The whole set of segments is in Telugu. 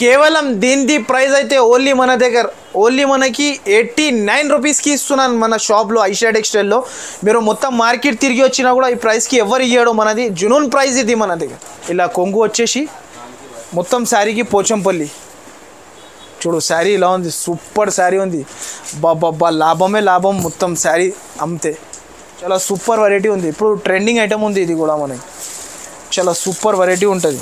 కేవలం దీని ప్రైస్ అయితే ఓన్లీ మన దగ్గర ఓన్లీ మనకి ఎయిటీ నైన్ రూపీస్కి ఇస్తున్నాను మన షాప్లో ఐషా టెక్స్టైల్లో మీరు మొత్తం మార్కెట్ తిరిగి వచ్చినా కూడా ఈ ప్రైస్కి ఎవరు ఇయ్యాడో మనది జునూన్ ప్రైస్ ఇది మన దగ్గర ఇలా కొంగు వచ్చేసి మొత్తం శారీకి పోచంపల్లి చూడు శారీ ఇలా ఉంది సూపర్ శారీ ఉంది బాబా లాభమే లాభం మొత్తం శారీ అమ్మితే చాలా సూపర్ వెరైటీ ఉంది ఇప్పుడు ట్రెండింగ్ ఐటమ్ ఉంది ఇది కూడా మనకి చాలా సూపర్ వెరైటీ ఉంటుంది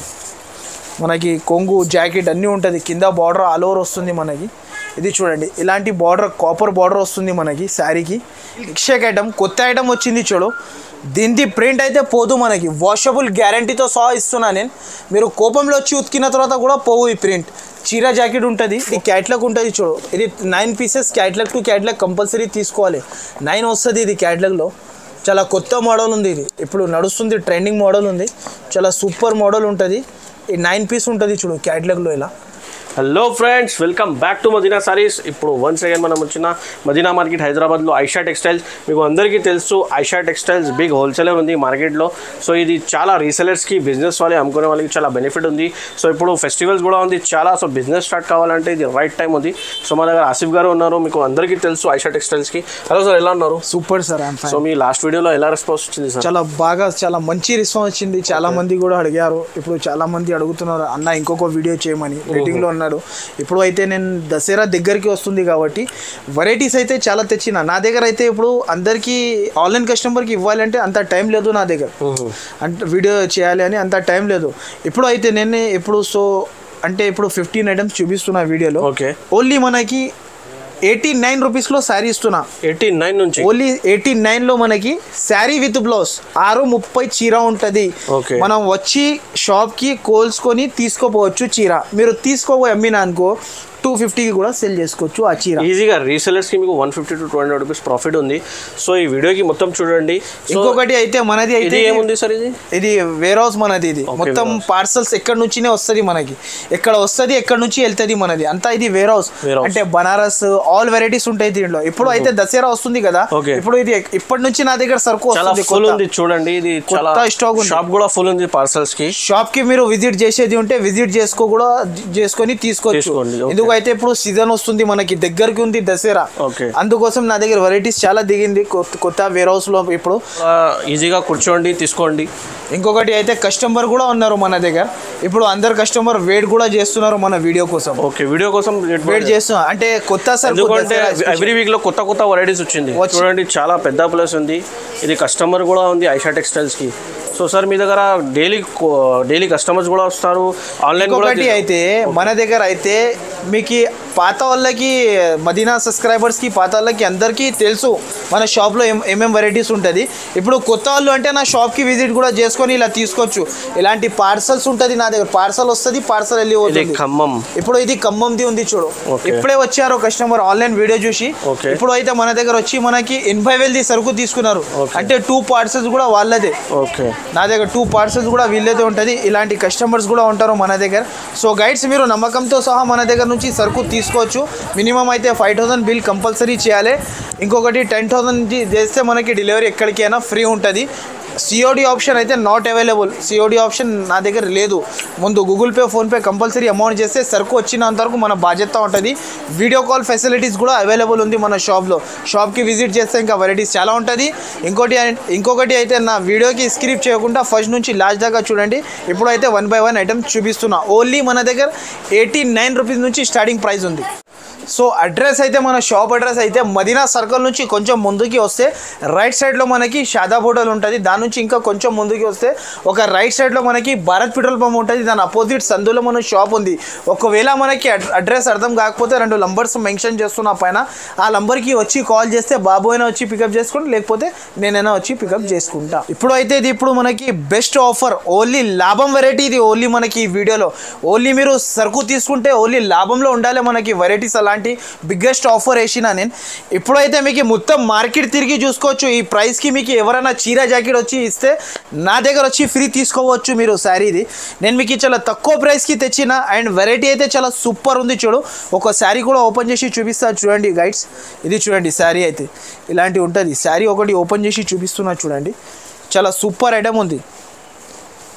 మనకి కొంగు జాకెట్ అన్నీ ఉంటుంది కింద బార్డర్ ఆల్ ఓవర్ వస్తుంది మనకి ఇది చూడండి ఇలాంటి బార్డర్ కాపర్ బార్డర్ వస్తుంది మనకి శారీకి ఇక్షక్ ఐటమ్ కొత్త ఐటమ్ వచ్చింది చూడు దీని ప్రింట్ అయితే పోదు మనకి వాషబుల్ గ్యారంటీతో సహా ఇస్తున్నా నేను మీరు కోపంలో వచ్చి ఉతికిన తర్వాత కూడా పోవు ఈ ప్రింట్ చీర జాకెట్ ఉంటుంది ఇది క్యాట్లాగ్ ఉంటుంది చూడు ఇది nine pieces catalogue to catalogue compulsory తీసుకోవాలి నైన్ వస్తుంది ఇది క్యాట్లాగ్లో చాలా కొత్త మోడల్ ఉంది ఇది ఇప్పుడు నడుస్తుంది ట్రెండింగ్ మోడల్ ఉంది చాలా సూపర్ మోడల్ ఉంటుంది ఈ నైన్ పీస్ ఉంటుంది చూడు క్యాట్లాగ్లో ఇలా hello friends welcome back to Madina sarees ఇప్పుడు వన్స్ అగైన్ మనం వచ్చిన మదీనా మార్కెట్ హైదరాబాద్లో ఐషా టెక్స్టైల్స్ మీకు అందరికీ తెలుసు ఐషా టెక్స్టైల్స్ బిగ్ హోల్సేలర్ ఉంది మార్కెట్లో సో ఇది చాలా రీసెలర్స్కి బిజినెస్ వాళ్ళే అమ్ముకునే వాళ్ళకి చాలా బెనిఫిట్ ఉంది సో ఇప్పుడు ఫెస్టివల్స్ కూడా ఉంది చాలా సో బిజినెస్ స్టార్ట్ కావాలంటే ఇది రైట్ టైం ఉంది సో మా దగ్గర ఆసిఫ్ గారు ఉన్నారు మీకు అందరికీ తెలుసు ఐషా టెక్స్టైల్స్కి హలో సార్ ఎలా ఉన్నారు సూపర్ సార్ ఐమ్ సో మీ లాస్ట్ వీడియోలో ఎలా రెస్పాన్స్ వచ్చింది సార్ చాలా బాగా చాలా మంచి రెస్పాన్స్ వచ్చింది చాలా మంది కూడా అడిగారు ఇప్పుడు చాలా మంది అడుగుతున్నారు అన్న ఇంకొక వీడియో చేయమని రేటింగ్లో ఉన్నాడు ఇప్పుడు అయితే నేను దసరా దగ్గరికి వస్తుంది కాబట్టి వెరైటీస్ అయితే చాలా తెచ్చిన నా దగ్గర అయితే ఇప్పుడు అందరికీ ఆన్లైన్ కస్టమర్కి ఇవ్వాలంటే అంత టైం లేదు నా దగ్గర అంటే వీడియో చేయాలి అని అంత టైం లేదు ఇప్పుడు అయితే నేను ఇప్పుడు సో అంటే ఇప్పుడు ఫిఫ్టీన్ ఐటమ్స్ చూపిస్తున్నా వీడియోలో ఓకే ఓన్లీ మనకి ఎయిటీ నైన్ రూపీస్లో శారీ ఇస్తున్నా ఎయిటీ నైన్ నుంచి ఓన్లీ ఎయిటీ నైన్ లో మనకి శారీ విత్ బ్లౌజ్ ఆరు ముప్పై చీర ఉంటది Okay. మనం వచ్చి షాప్ కి కోల్చుకొని తీసుకోపోవచ్చు చీర మీరు తీసుకోపోయి అమ్మిన అనుకో టూ ఫిఫ్టీకి కూడా సెల్ చేసుకోవచ్చు ఆ చీర ఈజీగా రీసెలర్స్కి మీకు one fifty to two hundred rupees profit ఉంది సో ఈ వీడియోకి మొత్తం చూడండి సో ఇంకొకటి అయితే మనది ఇది అయితే ఏముంది సార్ ఇది ఇది వేర్ హౌస్ మనది ఇది మొత్తం warehouse. పార్సల్స్ ఎక్కడి నుంచినే వస్తుంది మనకి ఎక్కడ వస్తుంది ఎక్కడి నుంచి వెళ్తుంది మనది అంతా ఇది వేర్ హౌస్ Warehouse. అంటే బనారస్ ఆల్ వెరైటీస్ ఉంటాయి దీంట్లో ఇప్పుడు అయితే దసరా వస్తుంది కదా Okay. ఇప్పుడు ఇది ఇప్పటి నుంచి నా దగ్గర సరుకు చాలా వస్తుంది ఫుల్ కొత్త. ఉంది చూడండి ఇది చాలా కొత్త stock ఉంది. షాప్ కూడా ఫుల్ ఉంది పార్సల్స్ కి షాప్ కి మీరు విజిట్ చేసేది ఉంటే విజిట్ చేసుకో కూడా చేసుకొని తీసుకోవచ్చు తీసుకోండి, okay. ఎందుకైతే ఇప్పుడు సీజన్ వస్తుంది మనకి దగ్గరికి ఉంది దసరా Okay. అందుకోసం నా దగ్గర వెరైటీస్ చాలా దిగింది కొత్త కొత్త వేర్ హౌస్ లో ఇప్పుడు ఆ, ఈజీగా కూర్చోండి తీసుకోండి ఇంకొకటి అయితే కస్టమర్ కూడా ఉన్నారు మన దగ్గర ఇప్పుడు అందరు కస్టమర్ వెయిట్ కూడా చేస్తున్నారు మన వీడియో కోసం ఓకే వీడియో కోసం వెయిట్ చేస్తున్నారు అంటే కొత్త సార్ ఎందుకంటే ఎవ్రీ వీక్ లో కొత్త కొత్త వెరైటీస్ వచ్చింది వచ్చి- చూడండి చాలా పెద్ద ప్లేస్ ఉంది ఇది కస్టమర్ కూడా ఉంది ఐషా టెక్స్టైల్స్ కి సో సార్ మీ దగ్గర డైలీ డైలీ కస్టమర్స్ కూడా వస్తారు ఆన్లైన్ కూడా ఇంకొకటి అయితే మన దగ్గర అయితే మీకు పాత వాళ్ళకి మదీనా సబ్స్క్రైబర్స్ కి పాత వాళ్ళకి అందరికీ తెలుసు మన షాప్ లో ఏం ఏమేం వెరైటీస్ ఉంటుంది ఇప్పుడు కొత్త వాళ్ళు అంటే నా షాప్ కి విజిట్ కూడా చేసుకొని ఇలా తీసుకోవచ్చు ఇలాంటి పార్సల్స్ ఉంటుంది నా దగ్గర పార్సల్ వస్తుంది పార్సల్ వెళ్ళి ఇది పోతుంది ఖమ్మం ఇప్పుడు ఇది ఖమ్మంది ఉంది చూడు Okay. ఇప్పుడే వచ్చారు కస్టమర్ ఆన్లైన్ వీడియో చూసి Okay. ఇప్పుడు అయితే మన దగ్గర వచ్చి మనకి ఎనభై వేలది సరుకు తీసుకున్నారు Okay. అంటే టూ పార్సల్స్ కూడా వాళ్ళదే ఓకే నా దగ్గర టూ పార్సల్స్ కూడా వీళ్ళదే ఉంటుంది ఇలాంటి కస్టమర్స్ కూడా ఉంటారు మన దగ్గర సో గైడ్స్ మీరు నమ్మకంతో సహా మన దగ్గర నుంచి సరుకు తీసుకోవచ్చు మినిమం అయితే ఫైవ్ థౌసండ్ బిల్ కంపల్సరీ చేయాలి ఇంకొకటి టెన్ థౌసండ్ చేస్తే మనకి డెలివరీ ఎక్కడికైనా ఫ్రీ ఉంటుంది సిఓడి ఆప్షన్ అయితే నాట్ అవైలబుల్ సిఓడి ఆప్షన్ నా దగ్గర లేదు ముందు Google Pay PhonePe compulsory amount చేస్తే సరుకు వచ్చినంత వరకు మన బాధ్యత ఉంటుంది వీడియో కాల్ ఫెసిలిటీస్ కూడా అవైలబుల్ ఉంది మన షాప్లో షాప్కి విజిట్ చేస్తే ఇంకా వెరైటీస్ చాలా ఉంటుంది ఇంకోటి ఇంకొకటి అయితే నా వీడియోకి స్క్రిప్ట్ చేయకుండా ఫస్ట్ నుంచి లాస్ట్ దాకా చూడండి ఇప్పుడైతే వన్ బై వన్ ఐటమ్ చూపిస్తున్నా ఓన్లీ మన దగ్గర ఎయిటీ నైన్ రూపీస్ నుంచి స్టార్టింగ్ ప్రైస్ ఉంది సో అడ్రస్ అయితే మన షాప్ అడ్రస్ అయితే మదీనా సర్కిల్ నుంచి కొంచెం ముందుకి వస్తే రైట్ సైడ్లో మనకి షాదాబ్ హోటల్ ఉంటుంది దాని నుంచి ఇంకా కొంచెం ముందుకి వస్తే ఒక రైట్ సైడ్లో మనకి భారత్ పెట్రోల్ పంప్ ఉంటుంది దాని అపోజిట్ సందులో మన షాప్ ఉంది ఒకవేళ మనకి అడ్- అడ్రస్ అర్థం కాకపోతే రెండు నంబర్స్ మెన్షన్ చేస్తున్నా పైన ఆ నంబర్కి వచ్చి కాల్ చేస్తే బాబు అయినా వచ్చి పికప్ చేసుకోండి లేకపోతే నేనైనా వచ్చి పికప్ చేసుకుంటా ఇప్పుడు అయితే ఇది ఇప్పుడు మనకి బెస్ట్ ఆఫర్ ఓన్లీ లాభం వెరైటీ ఇది ఓన్లీ మనకి ఈ వీడియోలో ఓన్లీ మీరు సరుకు తీసుకుంటే ఓన్లీ లాభంలో ఉండాలి మనకి వెరైటీస్ అలాంటి బిగ్గెస్ట్ ఆఫర్ వేసిన నేను ఇప్పుడైతే మీకు మొత్తం మార్కెట్ తిరిగి చూసుకోవచ్చు ఈ ప్రైస్కి మీకు ఎవరైనా చీర జాకెట్ వచ్చి ఇస్తే నా దగ్గర వచ్చి ఫ్రీ తీసుకోవచ్చు మీరు శారీది నేను మీకు చాలా తక్కువ ప్రైస్కి తెచ్చిన అండ్ వెరైటీ అయితే చాలా సూపర్ ఉంది చూడు ఒక శారీ కూడా ఓపెన్ చేసి చూపిస్తా చూడండి గైడ్స్ ఇది చూడండి శారీ అయితే ఇలాంటి ఉంటుంది శారీ ఒకటి ఓపెన్ చేసి చూపిస్తున్నా చూడండి చాలా సూపర్ ఐటమ్ ఉంది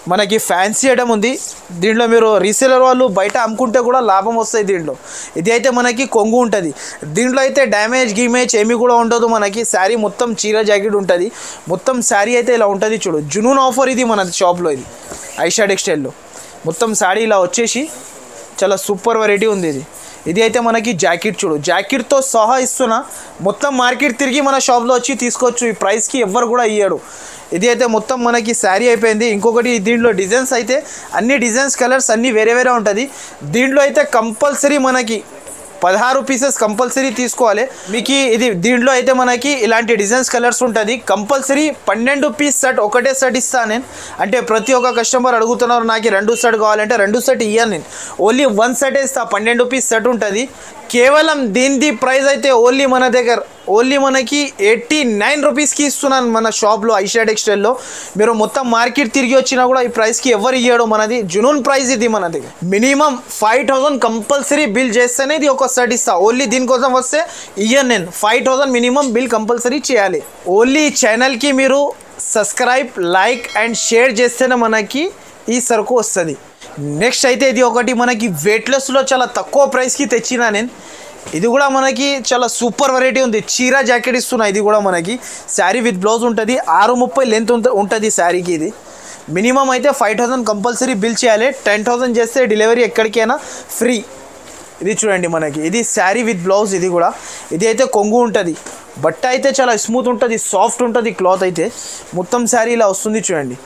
మనకి ఫ్యాన్సీ ఐటమ్ ఉంది దీంట్లో మీరు రీసేలర్ వాళ్ళు బయట అమ్ముకుంటే కూడా లాభం వస్తాయి దీంట్లో ఇది అయితే మనకి కొంగు ఉంటుంది దీంట్లో అయితే డ్యామేజ్ గిమేజ్ ఏమీ కూడా ఉండదు మనకి శారీ మొత్తం చీర జాకెట్ ఉంటుంది మొత్తం శారీ అయితే ఇలా ఉంటుంది చూడు జునూన్ ఆఫర్ ఇది మన షాప్లో ఇది ఐషా టెక్స్టైల్లో మొత్తం శారీ ఇలా వచ్చేసి చాలా సూపర్ వెరైటీ ఉంది ఇది ఇది అయితే మనకి జాకెట్ చూడు జాకెట్తో సహా ఇస్తున్నా మొత్తం మార్కెట్ తిరిగి మన షాప్లో వచ్చి తీసుకోవచ్చు ఈ ప్రైస్కి ఎవ్వరు కూడా ఇయ్యడు ఇది అయితే మొత్తం మనకి శారీ అయిపోయింది ఇంకొకటి దీంట్లో డిజైన్స్ అయితే అన్ని డిజైన్స్ కలర్స్ అన్నీ వేరే వేరే ఉంటుంది దీంట్లో అయితే కంపల్సరీ మనకి పదహారు పీసెస్ కంపల్సరీ తీసుకోవాలి మీకు ఇది దీంట్లో అయితే మనకి ఇలాంటి డిజైన్స్ కలర్స్ ఉంటుంది కంపల్సరీ పన్నెండు పీస్ సెట్ ఒకటే సెట్ ఇస్తాను నేను అంటే ప్రతి ఒక్క కస్టమర్ అడుగుతున్నారు నాకు రెండు సెట్ కావాలంటే రెండు సెట్ ఇయ్యాను నేను ఓన్లీ వన్ సెట్ ఇస్తా పన్నెండు పీస్ సెట్ ఉంటుంది కేవలం దీనిది ప్రైస్ అయితే ఓన్లీ మన దగ్గర ఓన్లీ మనకి ఎయిటీ నైన్ రూపీస్కి ఇస్తున్నాను మన షాప్లో ఐషా టెక్స్టైల్లో మీరు మొత్తం మార్కెట్ తిరిగి వచ్చినా కూడా ఈ ప్రైస్కి ఎవరు ఇయ్యడు మనది జునూన్ ప్రైస్ ఇది మన దగ్గర minimum five thousand compulsory bill చేస్తేనే ఇది ఒక సెట్ ఇస్తా ఓన్లీ దీనికోసం వస్తే ఇయ్యను నేను five thousand minimum bill compulsory చేయాలి ఓన్లీ ఈ ఛానల్కి మీరు సబ్స్క్రైబ్ లైక్ అండ్ షేర్ చేస్తేనే మనకి ఈ సరుకు వస్తుంది నెక్స్ట్ అయితే ఇది ఒకటి మనకి వెయిట్లెస్లో చాలా తక్కువ ప్రైస్కి తెచ్చినా నేను ఇది కూడా మనకి చాలా సూపర్ వెరైటీ ఉంది చీర జాకెట్ ఇస్తున్నా ఇది కూడా మనకి శారీ విత్ బ్లౌజ్ ఉంటుంది ఆరు ముప్పై లెంత్ ఉంటుంది శారీకి ఇది మినిమం అయితే ఫైవ్ థౌసండ్ కంపల్సరీ బిల్ చేయాలి టెన్ థౌసండ్ చేస్తే డెలివరీ ఎక్కడికైనా ఫ్రీ ఇది చూడండి మనకి ఇది శారీ విత్ బ్లౌజ్ ఇది కూడా ఇది అయితే కొంగు ఉంటుంది బట్ట అయితే చాలా స్మూత్ ఉంటుంది సాఫ్ట్ ఉంటుంది క్లాత్ అయితే మొత్తం శారీ ఇలా వస్తుంది చూడండి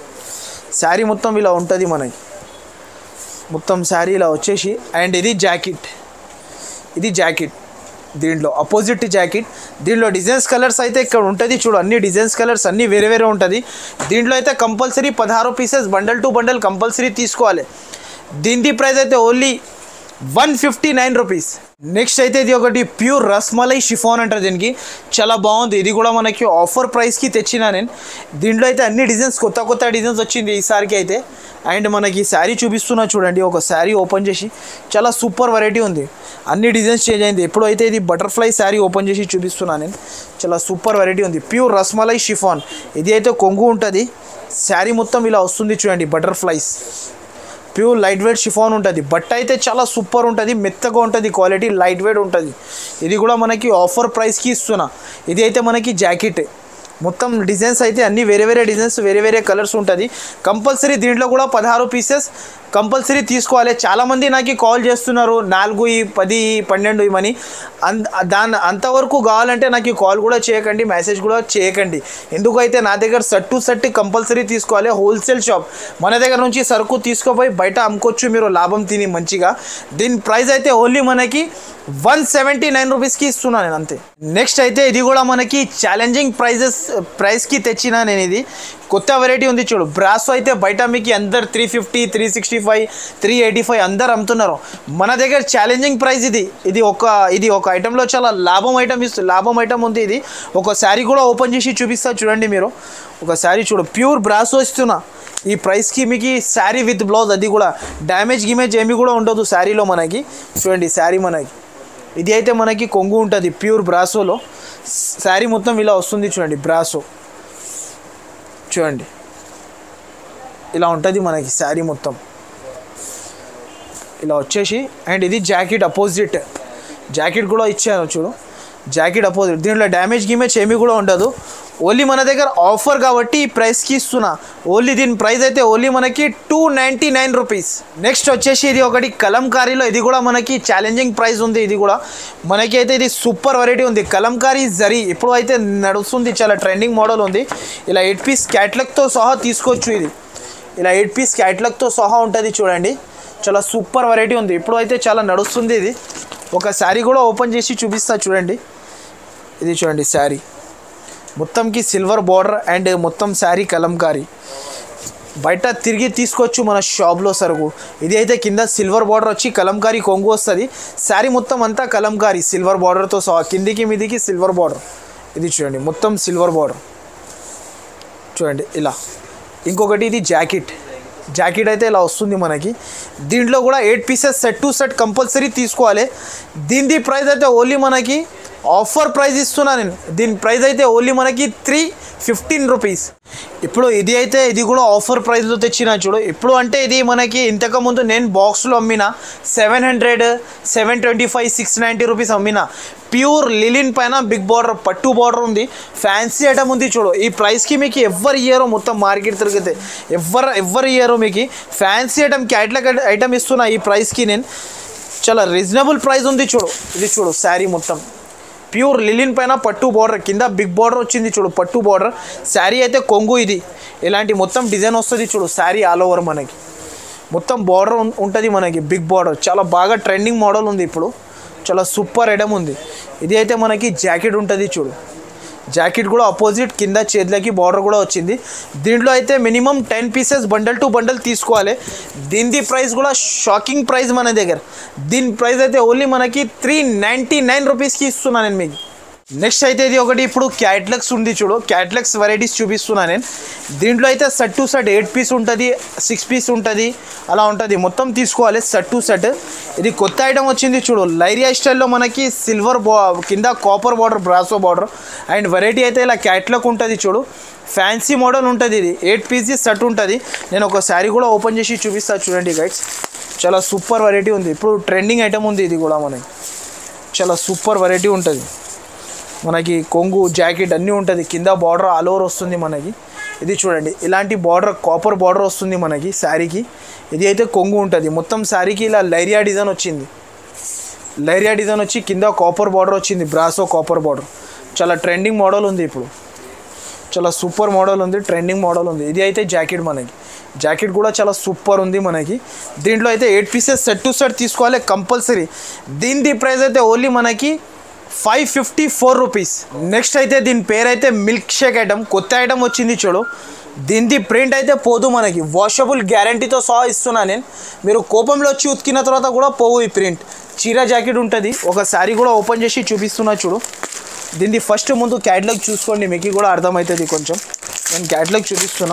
శారీ మొత్తం ఇలా ఉంటుంది మనకి మొత్తం శారీ ఇలా వచ్చేసి అండ్ ఇది జాకెట్ ఇది జాకెట్ దీంట్లో అపోజిట్ జాకెట్ దీంట్లో డిజైన్స్ కలర్స్ అయితే ఇక్కడ ఉంటుంది చూడు అన్ని డిజైన్స్ కలర్స్ అన్నీ వేరే వేరే ఉంటుంది దీంట్లో అయితే కంపల్సరీ పదహారు pieces bundle to bundle compulsory తీసుకోవాలి దీని ప్రైస్ అయితే only one fifty nine rupees next అయితే ఇది ఒకటి ప్యూర్ రస్మలై షిఫాన్ అంటారు దీనికి చాలా బాగుంది ఇది కూడా మనకి ఆఫర్ ప్రైస్కి తెచ్చిన నేను దీంట్లో అయితే అన్ని డిజైన్స్ కొత్త కొత్త డిజైన్స్ వచ్చింది ఈసారికి అయితే అండ్ మనకి శారీ చూపిస్తున్నా చూడండి ఒక శారీ ఓపెన్ చేసి చాలా సూపర్ వెరైటీ ఉంది అన్ని డిజైన్స్ చేంజ్ అయింది ఎప్పుడైతే ఇది బటర్ఫ్లై శారీ ఓపెన్ చేసి చూపిస్తున్నా నేను చాలా సూపర్ వెరైటీ ఉంది ప్యూర్ రస్మలై షిఫాన్ ఇది అయితే కొంగు ఉంటుంది శారీ మొత్తం ఇలా వస్తుంది చూడండి butterflies pure light weight chiffon ఉంటుంది బట్ట అయితే చాలా సూపర్ ఉంటుంది మెత్తగా ఉంటుంది క్వాలిటీ లైట్ వెయిట్ ఉంటుంది ఇది కూడా మనకి ఆఫర్ ప్రైస్కి ఇస్తున్నా ఇది అయితే మనకి జాకెట్ మొత్తం డిజైన్స్ అయితే అన్ని వేరే వేరే డిజైన్స్ వేరే వేరే కలర్స్ ఉంటుంది కంపల్సరీ దీంట్లో కూడా పదహారు పీసెస్ కంపల్సరీ తీసుకోవాలి చాలామంది నాకు కాల్ చేస్తున్నారు నాలుగు ఈ పది ఈ పన్నెండు ఇవని అన్ దాని అంతవరకు కావాలంటే నాకు కాల్ కూడా చేయకండి మెసేజ్ కూడా చేయకండి ఎందుకైతే నా దగ్గర సెట్ టు సెట్ కంపల్సరీ తీసుకోవాలి హోల్సేల్ షాప్ మన దగ్గర నుంచి సరుకు తీసుకుపోయి బయట అమ్ముకోవచ్చు మీరు లాభం తిని మంచిగా దీని ప్రైస్ అయితే ఓన్లీ మనకి వన్ సెవెంటీ నైన్ రూపీస్కి ఇస్తున్నాను నేను అంతే నెక్స్ట్ అయితే ఇది కూడా మనకి ఛాలెంజింగ్ ప్రైజెస్ ప్రైస్కి తెచ్చిన నేను ఇది కొత్త వెరైటీ ఉంది చూడు బ్రాసో అయితే బయట మీకు అందరు three fifty three sixty five three eighty five అందరు అమ్ముతున్నారు మన దగ్గర ఛాలెంజింగ్ ప్రైస్ ఇది ఇది ఒక ఇది ఒక ఐటెంలో చాలా లాభం ఐటమ్ ఇస్తుంది లాభం ఐటమ్ ఉంది ఇది ఒక శారీ కూడా ఓపెన్ చేసి చూపిస్తా చూడండి మీరు ఒక శారీ చూడు ప్యూర్ బ్రాసో ఇస్తున్నా ఈ ప్రైస్కి మీకు శారీ విత్ బ్లౌజ్ అది కూడా డ్యామేజ్ గిమేజ్ ఏమి కూడా ఉండదు శారీలో మనకి చూడండి శారీ మనకి ఇది అయితే మనకి కొంగు ఉంటుంది ప్యూర్ బ్రాసోలో శారీ మొత్తం ఇలా వస్తుంది చూడండి బ్రాసో చూడండి ఇలా ఉంటుంది మనకి శారీ మొత్తం ఇలా వచ్చేసి అండ్ ఇది జాకెట్ అపోజిట్ జాకెట్ కూడా ఇచ్చాను చూడు జాకెట్ అపోజిట్ దీంట్లో డ్యామేజ్ గిమేజ్ ఏమీ కూడా ఉండదు ఓన్లీ మన దగ్గర ఆఫర్ కాబట్టి ఈ ప్రైస్కి ఇస్తున్నా ఓన్లీ దీని ప్రైస్ అయితే ఓన్లీ మనకి two ninety nine rupees next వచ్చేసి ఇది ఒకటి కలంకారీలో ఇది కూడా మనకి ఛాలెంజింగ్ ప్రైస్ ఉంది ఇది కూడా మనకి అయితే ఇది సూపర్ వెరైటీ ఉంది కలంకారీ జరీ ఇప్పుడు అయితే నడుస్తుంది చాలా ట్రెండింగ్ మోడల్ ఉంది ఇలా ఎయిట్ పీస్ క్యాట్లాగ్తో సహా తీసుకోవచ్చు ఇది ఇలా ఎయిట్ పీస్ క్యాట్లాగ్తో సహా ఉంటుంది చూడండి చాలా సూపర్ వెరైటీ ఉంది ఇప్పుడు అయితే చాలా నడుస్తుంది ఇది ఒక శారీ కూడా ఓపెన్ చేసి చూపిస్తా చూడండి ఇది చూడండి శారీ మొత్తంకి సిల్వర్ బార్డర్ అండ్ మొత్తం శారీ కలంకారీ బయట తిరిగి తీసుకోవచ్చు మన షాప్లో సరుకు ఇది అయితే కింద సిల్వర్ బార్డర్ వచ్చి కలంకారీ కొంగు వస్తుంది శారీ మొత్తం అంతా కలంకారీ సిల్వర్ బార్డర్తో సహా కిందికి మీదికి సిల్వర్ బార్డర్ ఇది చూడండి మొత్తం సిల్వర్ బార్డర్ చూడండి ఇలా ఇంకొకటి ఇది జాకెట్ జాకెట్ అయితే ఇలా వస్తుంది మనకి దీంట్లో కూడా eight pieces set to set compulsory తీసుకోవాలి దీని ప్రైస్ అయితే ఓన్లీ మనకి ఆఫర్ ప్రైస్ ఇస్తున్నా నేను దీని ప్రైస్ అయితే ఓన్లీ మనకి త్రీ ఫిఫ్టీన్ రూపీస్ ఇప్పుడు ఇది అయితే ఇది కూడా ఆఫర్ ప్రైస్లో తెచ్చిన చూడు ఇప్పుడు అంటే ఇది మనకి ఇంతకుముందు నేను బాక్స్లో అమ్మిన seven hundred seven twenty five six ninety rupees అమ్మిన ప్యూర్ లిలిన్ పైన బిగ్ బార్డర్ పట్టు బార్డర్ ఉంది ఫ్యాన్సీ ఐటమ్ ఉంది చూడు ఈ ప్రైస్కి మీకు ఎవరు ఇయ్యారో మొత్తం మార్కెట్ తిరిగితే ఎవరు ఎవరు ఇయ్యారో మీకు ఫ్యాన్సీ ఐటమ్ క్యాట్లాగ్ ఐటమ్ ఇస్తున్నా ఈ ప్రైస్కి నేను చాలా రీజనబుల్ ప్రైస్ ఉంది చూడు ఇది చూడు శారీ మొత్తం ప్యూర్ లిలిన్ పైన పట్టు బార్డర్ కింద బిగ్ బార్డర్ వచ్చింది చూడు పట్టు బార్డర్ శారీ అయితే కొంగు ఇది ఇలాంటి మొత్తం డిజైన్ వస్తుంది చూడు శారీ ఆల్ ఓవర్ మనకి మొత్తం బార్డర్ ఉంటుంది మనకి బిగ్ బార్డర్ చాలా బాగా ట్రెండింగ్ మోడల్ ఉంది ఇప్పుడు చాలా సూపర్ ఐటమ్ ఉంది ఇది అయితే మనకి జాకెట్ ఉంటుంది చూడు జాకెట్ కూడా అపోజిట్ కింద చేతులకి బార్డర్ కూడా వచ్చింది దీంట్లో అయితే minimum ten pieces bundle to bundle తీసుకోవాలి దీని ప్రైస్ కూడా షాకింగ్ ప్రైస్ మన దగ్గర దీని ప్రైస్ అయితే ఓన్లీ మనకి త్రీ నైంటీ నైన్ రూపీస్కి ఇస్తున్నాను నేను మీకు నెక్స్ట్ అయితే ఇది ఒకటి ఇప్పుడు క్యాట్లాగ్స్ ఉంది చూడు క్యాట్లాగ్స్ వెరైటీస్ చూపిస్తున్నా నేను దీంట్లో అయితే set to set eight piece ఉంటుంది సిక్స్ పీస్ ఉంటుంది అలా ఉంటుంది మొత్తం తీసుకోవాలి సెట్ టు సెట్ ఇది కొత్త ఐటమ్ వచ్చింది చూడు లైరియా స్టైల్లో మనకి సిల్వర్ బా కింద copper border brasso border and variety అయితే ఇలా క్యాట్లాగ్ ఉంటుంది చూడు ఫ్యాన్సీ మోడల్ ఉంటుంది ఇది ఎయిట్ పీస్ సెట్ ఉంటుంది నేను ఒక శారీ కూడా ఓపెన్ చేసి చూపిస్తాను చూడండి గైడ్స్ చాలా సూపర్ వెరైటీ ఉంది ఇప్పుడు ట్రెండింగ్ ఐటమ్ ఉంది ఇది కూడా మనకి చాలా సూపర్ వెరైటీ ఉంటుంది మనకి కొంగు జాకెట్ అన్నీ ఉంటుంది కింద బార్డర్ ఆల్ ఓవర్ వస్తుంది మనకి ఇది చూడండి ఇలాంటి బార్డర్ కాపర్ బార్డర్ వస్తుంది మనకి శారీకి ఇది అయితే కొంగు ఉంటుంది మొత్తం శారీకి ఇలా లైరియా డిజైన్ వచ్చింది లైరియా డిజైన్ వచ్చి కింద కాపర్ బార్డర్ వచ్చింది బ్రాసో కాపర్ బార్డర్ చాలా ట్రెండింగ్ మోడల్ ఉంది ఇప్పుడు చాలా సూపర్ మోడల్ ఉంది ట్రెండింగ్ మోడల్ ఉంది ఇది అయితే జాకెట్ మనకి జాకెట్ కూడా చాలా సూపర్ ఉంది మనకి దీంట్లో అయితే eight pieces set to set తీసుకోవాలి కంపల్సరీ దీని ప్రైస్ అయితే ఓన్లీ మనకి five fifty four rupees next అయితే దీని పేరు అయితే మిల్క్ షేక్ ఐటమ్ కొత్త ఐటమ్ వచ్చింది చూడు దీని ప్రింట్ అయితే పోదు మనకి వాషబుల్ గ్యారంటీతో సహా ఇస్తున్నా నేను మీరు కోపంలో వచ్చి ఉతికిన తర్వాత కూడా పోవు ఈ ప్రింట్ చీర జాకెట్ ఉంటుంది ఒక శారీ కూడా ఓపెన్ చేసి చూపిస్తున్నా చూడు దీన్ని ఫస్ట్ ముందు క్యాట్లాగ్ చూసుకోండి మీకు కూడా అర్థమవుతుంది కొంచెం నేను క్యాట్లాగ్ చూపిస్తున్నా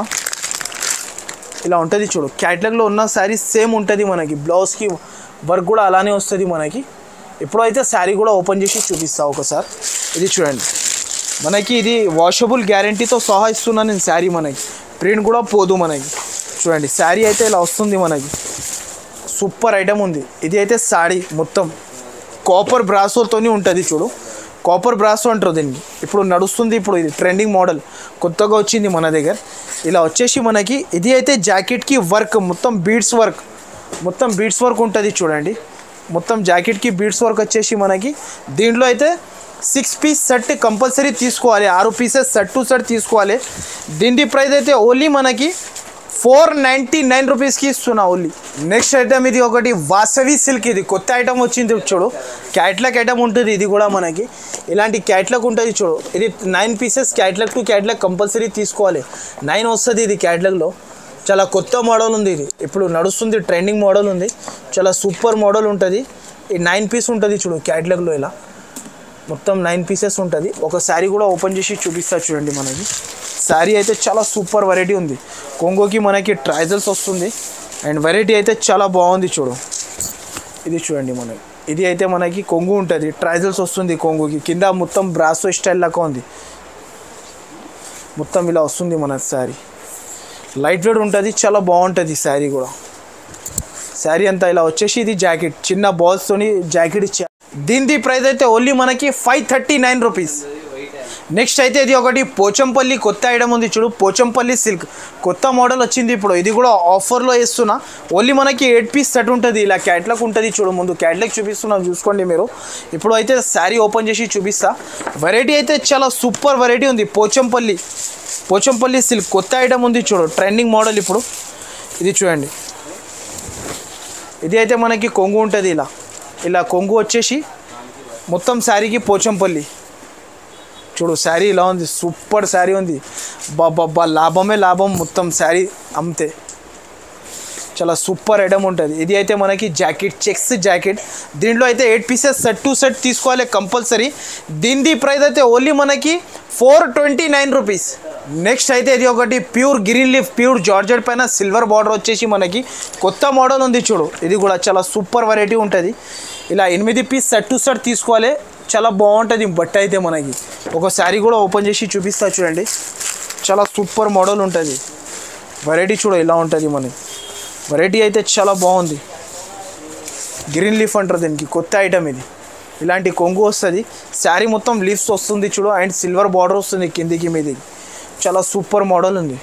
ఇలా ఉంటుంది చూడు క్యాట్లాగ్లో ఉన్న శారీ సేమ్ ఉంటుంది మనకి బ్లౌజ్కి వర్క్ కూడా అలానే వస్తుంది మనకి ఇప్పుడైతే శారీ కూడా ఓపెన్ చేసి చూపిస్తా ఒకసారి ఇది చూడండి మనకి ఇది వాషబుల్ గ్యారంటీతో సహా ఇస్తున్నా నేను శారీ మనకి ప్రింట్ కూడా పోదు మనకి చూడండి శారీ అయితే ఇలా వస్తుంది మనకి సూపర్ ఐటమ్ ఉంది ఇది అయితే శారీ మొత్తం కాపర్ బ్రాసోతోని ఉంటుంది చూడు కాపర్ బ్రాసో అంటారు దీన్ని ఇప్పుడు నడుస్తుంది ఇప్పుడు ఇది ట్రెండింగ్ మోడల్ కొత్తగా వచ్చింది మన దగ్గర ఇలా వచ్చేసి మనకి ఇది అయితే జాకెట్కి వర్క్ మొత్తం బీడ్స్ వర్క్ మొత్తం బీడ్స్ వర్క్ ఉంటుంది చూడండి మొత్తం జాకెట్కి బీడ్స్ వర్క్ వచ్చేసి మనకి దీంట్లో అయితే సిక్స్ పీస్ సెట్ కంపల్సరీ తీసుకోవాలి ఆరు పీసెస్ సెట్ టు సెట్ తీసుకోవాలి దీని ప్రైస్ అయితే ఓన్లీ మనకి ఫోర్ నైంటీ నైన్ రూపీస్కి ఇస్తున్నా ఓన్లీ నెక్స్ట్ ఐటమ్ ఇది ఒకటి వాసవి సిల్క్ ఇది కొత్త ఐటమ్ వచ్చింది చూడు క్యాట్లాగ్ ఐటమ్ ఉంటుంది ఇది కూడా మనకి ఇలాంటి క్యాట్లాగ్ ఉంటుంది చూడు ఇది nine pieces catalogue to catalogue compulsory తీసుకోవాలి నైన్ వస్తుంది ఇది క్యాట్లాగ్లో చాలా కొత్త మోడల్ ఉంది ఇది ఇప్పుడు నడుస్తుంది ట్రెండింగ్ మోడల్ ఉంది చాలా సూపర్ మోడల్ ఉంటుంది ఈ నైన్ పీస్ ఉంటుంది చూడు క్యాట్లాగ్లో ఇలా మొత్తం నైన్ పీసెస్ ఉంటుంది ఒక శారీ కూడా ఓపెన్ చేసి చూపిస్తా చూడండి మనకి శారీ అయితే చాలా సూపర్ వెరైటీ ఉంది కొంగోకి మనకి ట్రైజల్స్ వస్తుంది అండ్ వెరైటీ అయితే చాలా బాగుంది చూడు ఇది చూడండి మనకి ఇది అయితే మనకి కొంగు ఉంటుంది ట్రైజల్స్ వస్తుంది కొంగుకి కింద మొత్తం బ్రాసో స్టైల్ లాగా ఉంది మొత్తం ఇలా వస్తుంది మన శారీ లైట్ వెయిట్ ఉంటుంది చాలా బాగుంటుంది శారీ కూడా శారీ అంతా ఇలా వచ్చేసి ఇది జాకెట్ చిన్న బాల్స్తోని జాకెట్ ఇచ్చా దీని ప్రైస్ అయితే ఓన్లీ మనకి five thirty nine rupees next అయితే ఇది ఒకటి పోచంపల్లి కొత్త ఐటమ్ ఉంది చూడు పోచంపల్లి సిల్క్ కొత్త మోడల్ వచ్చింది ఇప్పుడు ఇది కూడా ఆఫర్లో ఇస్తున్నా ఓన్లీ మనకి ఎయిట్ పీస్ సెట్ ఉంటుంది ఇలా క్యాట్లాగ్ ఉంటుంది చూడు ముందు క్యాట్లాగ్ చూపిస్తున్నా చూసుకోండి మీరు ఇప్పుడు అయితే శారీ ఓపెన్ చేసి చూపిస్తా వెరైటీ అయితే చాలా సూపర్ వెరైటీ ఉంది పోచంపల్లి పోచంపల్లి సిల్క్ కొత్త ఐటమ్ ఉంది చూడు ట్రెండింగ్ మోడల్ ఇప్పుడు ఇది చూడండి ఇది అయితే మనకి కొంగు ఉంటుంది ఇలా ఇలా కొంగు వచ్చేసి మొత్తం శారీకి పోచంపల్లి చూడు శారీ ఇలా ఉంది సూపర్ శారీ ఉంది బాబా లాభమే లాభం మొత్తం శారీ అమ్మితే చాలా సూపర్ ఐటమ్ ఉంటుంది ఇది అయితే మనకి జాకెట్ చెక్స్ జాకెట్ దీంట్లో అయితే eight pieces set to set తీసుకోవాలి కంపల్సరీ దీని ప్రైస్ అయితే ఓన్లీ మనకి four twenty nine rupees next అయితే ఇది ఒకటి pure green leaf pure georgette పైన సిల్వర్ బార్డర్ వచ్చేసి మనకి కొత్త మోడల్ ఉంది చూడు ఇది కూడా చాలా సూపర్ వెరైటీ ఉంటుంది ఇలా ఎనిమిది పీస్ సెట్ టు సెట్ తీసుకోవాలి చాలా బాగుంటుంది బట్ట అయితే మనకి ఒక శారీ కూడా ఓపెన్ చేసి చూపిస్తా చూడండి చాలా సూపర్ మోడల్ ఉంటుంది వెరైటీ చూడ ఇలా ఉంటుంది మనకి వెరైటీ అయితే చాలా బాగుంది గ్రీన్ లీఫ్ అంటారు దీనికి కొత్త ఐటమ్ ఇది ఇలాంటి కొంగు వస్తుంది శారీ మొత్తం లీవ్స్ వస్తుంది చూడు అండ్ సిల్వర్ బార్డర్ వస్తుంది కిందికి మీది చాలా సూపర్ మోడల్ ఉంది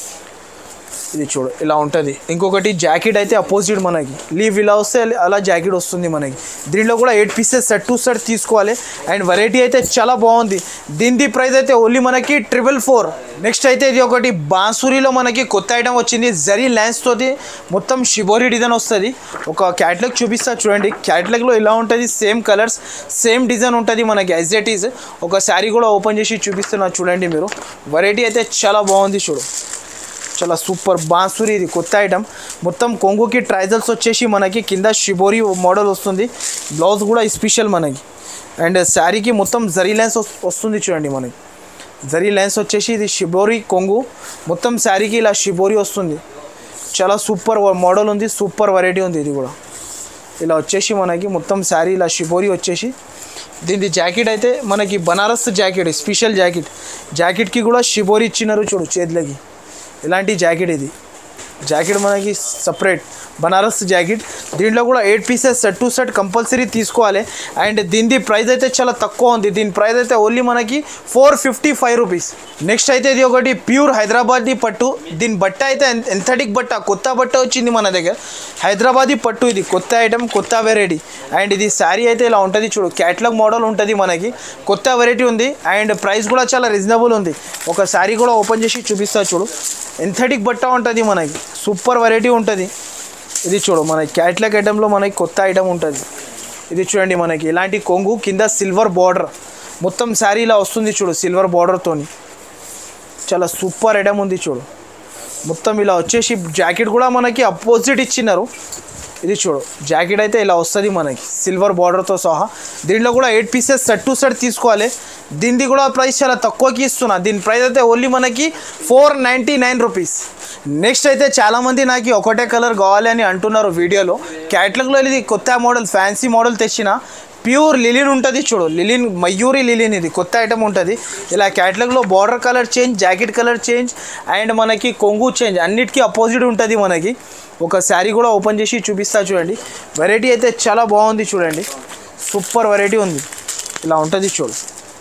ఇది చూడు ఇలా ఉంటుంది ఇంకొకటి జాకెట్ అయితే అపోజిట్ మనకి లీవ్ ఇలా వస్తే అలా జాకెట్ వస్తుంది మనకి దీంట్లో కూడా eight pieces set to set తీసుకోవాలి అండ్ వెరైటీ అయితే చాలా బాగుంది దీని ప్రైస్ అయితే ఓన్లీ మనకి ట్రిపుల్ ఫోర్ నెక్స్ట్ అయితే ఇది ఒకటి బాన్సూరిలో మనకి కొత్త ఐటమ్ వచ్చింది జరీ లైన్స్ తోటి మొత్తం షిబోరి డిజైన్ వస్తుంది ఒక క్యాట్లాగ్ చూపిస్తా చూడండి క్యాట్లాగ్లో ఇలా ఉంటుంది సేమ్ కలర్స్ సేమ్ డిజైన్ ఉంటుంది మనకి యాజ్ ఇట్ ఈజ్ ఒక శారీ కూడా ఓపెన్ చేసి చూపిస్తున్నా చూడండి మీరు వెరైటీ అయితే చాలా బాగుంది చూడు చాలా సూపర్ బాన్సూరి ఇది కొత్త ఐటమ్ మొత్తం కొంగుకి ట్రైజల్స్ వచ్చేసి మనకి కింద షిబోరి మోడల్ వస్తుంది బ్లౌజ్ కూడా స్పెషల్ మనకి అండ్ శారీకి మొత్తం జరీ లైన్స్ వస్తుంది చూడండి మనకి జరీ లైన్స్ వచ్చేసి ఇది షిబోరి కొంగు మొత్తం శారీకి ఇలా షిబోరి వస్తుంది చాలా సూపర్ మోడల్ ఉంది సూపర్ వెరైటీ ఉంది ఇది కూడా ఇలా వచ్చేసి మనకి మొత్తం శారీ ఇలా షిబోరి వచ్చేసి దీని జాకెట్ అయితే మనకి బనారస్ జాకెట్ స్పెషల్ జాకెట్ జాకెట్కి కూడా షిబోరి ఇచ్చినారు చూడు చేతులకి ఇలాంటి జాకెట్ ఇది జాకెట్ మనకి సపరేట్ బనారస్ జాకెట్ దీంట్లో కూడా eight pieces set to set compulsory తీసుకోవాలి అండ్ దీని ప్రైస్ అయితే చాలా తక్కువ ఉంది దీని ప్రైస్ అయితే ఓన్లీ మనకి four fifty five rupees next అయితే ఇది ఒకటి ప్యూర్ హైదరాబాదీ పట్టు దీని బట్ట అయితే ఎంథటిక్ బట్ట కొత్త బట్ట వచ్చింది మన దగ్గర హైదరాబాదీ పట్టు ఇది కొత్త ఐటమ్ కొత్త వెరైటీ అండ్ ఇది శారీ అయితే ఇలా ఉంటుంది చూడు క్యాట్లాగ్ మోడల్ ఉంటుంది మనకి కొత్త వెరైటీ ఉంది అండ్ ప్రైస్ కూడా చాలా రీజనబుల్ ఉంది ఒక శారీ కూడా ఓపెన్ చేసి చూపిస్తా చూడు ఎంథటిక్ బట్ట ఉంటుంది మనకి సూపర్ వెరైటీ ఉంటుంది ఇది చూడు మన క్యాట్లాగ్ ఐటెంలో మనకి కొత్త ఐటమ్ ఉంటుంది ఇది చూడండి మనకి ఇలాంటి కొంగు కింద సిల్వర్ బార్డర్ మొత్తం శారీ ఇలా వస్తుంది చూడు సిల్వర్ బార్డర్తోని చాలా సూపర్ ఐటమ్ ఉంది చూడు మొత్తం ఇలా వచ్చేసి జాకెట్ కూడా మనకి అపోజిట్ ఇచ్చినారు ఇది చూడు జాకెట్ అయితే ఇలా వస్తుంది మనకి సిల్వర్ బార్డర్తో సహా దీంట్లో కూడా eight pieces set to set తీసుకోవాలి దీనిది కూడా ప్రైస్ చాలా తక్కువకి ఇస్తున్నా దీని ప్రైస్ అయితే ఓన్లీ మనకి four ninety nine rupees next అయితే చాలామంది నాకు ఒకటే కలర్ కావాలి అని అంటున్నారు వీడియోలో క్యాట్లాగ్లో ఇది కొత్త మోడల్ ఫ్యాన్సీ మోడల్ తెచ్చిన ప్యూర్ లిలిన్ ఉంటుంది చూడు లిలిన్ మయూరి లిలిన్ ఇది కొత్త ఐటమ్ ఉంటుంది ఇలా క్యాటలాగ్లో border colour change jacket colour change and మనకి కొంగు చేంజ్ అన్నిటికీ అపోజిట్ ఉంటుంది మనకి ఒక శారీ కూడా ఓపెన్ చేసి చూపిస్తా చూడండి వెరైటీ అయితే చాలా బాగుంది చూడండి సూపర్ వెరైటీ ఉంది ఇలా ఉంటుంది చూడు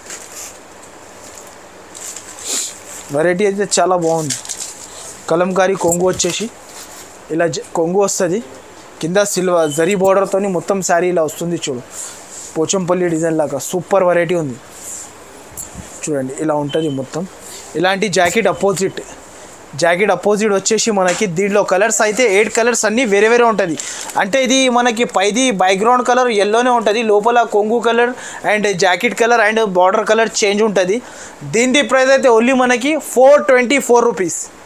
వెరైటీ అయితే చాలా బాగుంది కలంకారీ కొంగు వచ్చేసి ఇలా జ- కొంగు వస్తుంది కింద సిల్వర్ జరీ బార్డర్తో మొత్తం శారీ ఇలా వస్తుంది చూడు పోచంపల్లి డిజైన్ లాగా సూపర్ వెరైటీ ఉంది చూడండి ఇలా ఉంటుంది మొత్తం ఇలాంటి జాకెట్ అపోజిట్ జాకెట్ అపోజిట్ వచ్చేసి మనకి దీంట్లో కలర్స్ అయితే ఎయిట్ కలర్స్ అన్నీ వేరే వేరే ఉంటుంది అంటే ఇది మనకి పైది బ్యాక్గ్రౌండ్ కలర్ ఎల్లోనే ఉంటుంది లోపల కొంగు colour and jacket colour and border colour change ఉంటుంది దీని ప్రైస్ అయితే ఓన్లీ మనకి ఫోర్ ట్వంటీ ఫోర్ రూపీస్